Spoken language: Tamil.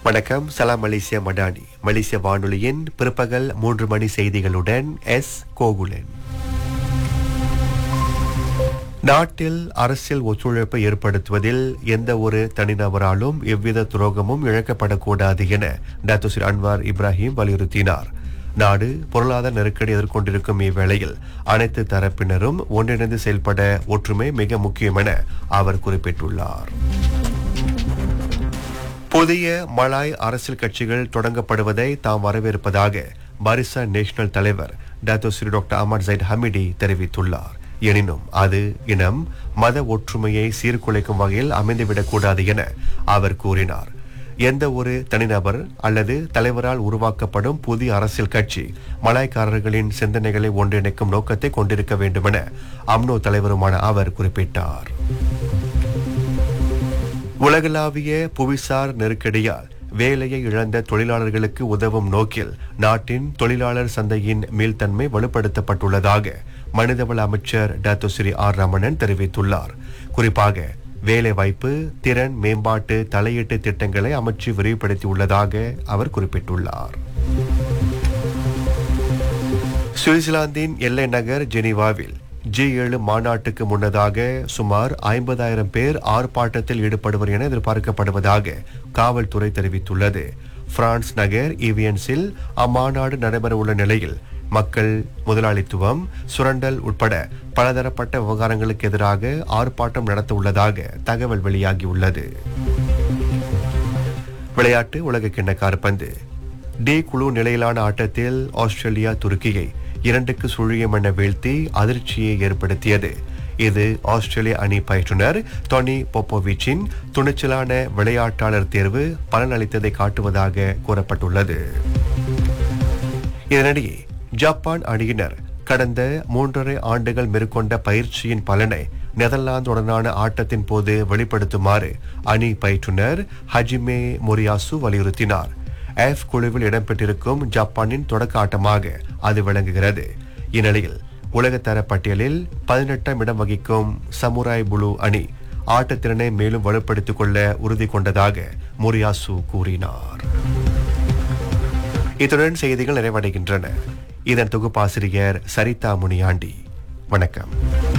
வணக்கம் சலாம் மலேசியா மடானி மலேசிய வானொலியின் பிற்பகல் மூன்று மணி செய்திகளுடன் எஸ் கோகுலன் நாட்டில் அரசியல் ஒத்துழைப்பை ஏற்படுத்துவதில் எந்த ஒரு தனிநபராலும் எவ்வித துரோகமும் இழக்கப்படக்கூடாது என டாக்டர் ஸ்ரீ அன்வார் இப்ராஹிம் வலியுறுத்தினார் நாடு பொருளாதார நெருக்கடி எதிர்கொண்டிருக்கும் இவ்வேளையில் அனைத்து தரப்பினரும் ஒன்றிணைந்து செயல்பட ஒற்றுமை மிக முக்கியம் என அவர் குறிப்பிட்டுள்ளார் புதிய மலாய் அரசியல் கட்சிகள் தொடங்கப்படுவதை தாம் வரவேற்பதாக பாரிசா நேஷனல் தலைவர் doctor Seri doctor Ahmad Zahid Hamidi தெரிவித்துள்ளார் எனினும் அது இனம் மத ஒற்றுமையை சீர்குலைக்கும் வகையில் அமைந்துவிடக்கூடாது என அவர் கூறினார் எந்த ஒரு தனிநபர் அல்லது தலைவரால் உருவாக்கப்படும் புதிய அரசியல் கட்சி மலாய்க்காரர்களின் சிந்தனைகளை ஒன்றிணைக்கும் நோக்கத்தை கொண்டிருக்க வேண்டும் என அம்னோ தலைவருமான அவர் குறிப்பிட்டார் உலகளாவிய புவிசார் நெருக்கடியால் வேலையை இழந்த தொழிலாளர்களுக்கு உதவும் நோக்கில் நாட்டின் தொழிலாளர் சந்தையின் மீள்தன்மை வலுப்படுத்தப்பட்டுள்ளதாக மனிதவள அமைச்சர் டாக்டர் ஸ்ரீ ஆர் ரமணன் தெரிவித்துள்ளார் குறிப்பாக வேலை வாய்ப்பு திறன் மேம்பாட்டு தலையீட்டு திட்டங்களை அமைச்சு விரிவுபடுத்தியுள்ளதாக அவர் குறிப்பிட்டுள்ளார் சுவிட்சர்லாந்தின் எல்லை நகர் ஜெனீவாவில் ஜி ஏழு மாநாட்டுக்கு முன்னதாக சுமார் ஐம்பதாயிரம் பேர் ஆர்ப்பாட்டத்தில் ஈடுபடுவர் என எதிர்பார்க்கப்படுவதாக காவல்துறை தெரிவித்துள்ளது பிரான்ஸ் நகர் ஈவியன்ஸில் அம்மாநாடு நடைபெறவுள்ள நிலையில் மக்கள் முதலாளித்துவம் சுரண்டல் உட்பட பலதரப்பட்ட விவகாரங்களுக்கு எதிராக ஆர்ப்பாட்டம் நடத்த உள்ளதாக தகவல் வெளியாகியுள்ளது விளையாட்டு உலகக்கிண்ண காற்பந்து டி குழு நிலையிலான ஆட்டத்தில் ஆஸ்திரேலியா துருக்கியை இரண்டுக்கு சுழியம் என வீழ்த்தி அதிர்ச்சியை ஏற்படுத்தியது இது ஆஸ்திரேலிய அணி பயிற்றுனர் டொனி போப்போவிச்சின் துணிச்சலான விளையாட்டாளர் தேர்வு பலனளித்ததை காட்டுவதாக கூறப்பட்டுள்ளது இதனிடையே ஜப்பான் அணியினர் கடந்த மூன்றரை ஆண்டுகள் மேற்கொண்ட பயிற்சியின் பலனை நெதர்லாந்துடனான ஆட்டத்தின் போது வெளிப்படுத்துமாறு அணி பயிற்றுனர் ஹஜிமே மொரியாசு வலியுறுத்தினார் எஃப் குழுவில் இடம்பெற்றிருக்கும் ஜப்பானின் தொடக்க ஆட்டமாக அது விளங்குகிறது இந்நிலையில் உலகத்தர பட்டியலில் பதினெட்டாம் இடம் வகிக்கும் சமுராய் புளு அணி ஆட்டத்திறனை மேலும் வலுப்படுத்திக் கொள்ள உறுதி கொண்டதாக மொரியாசு கூறினார் இத்துடன் செய்திகள் நிறைவடைகின்றன இதன் தொகுப்பாசிரியர் சரிதா முனியாண்டி வணக்கம்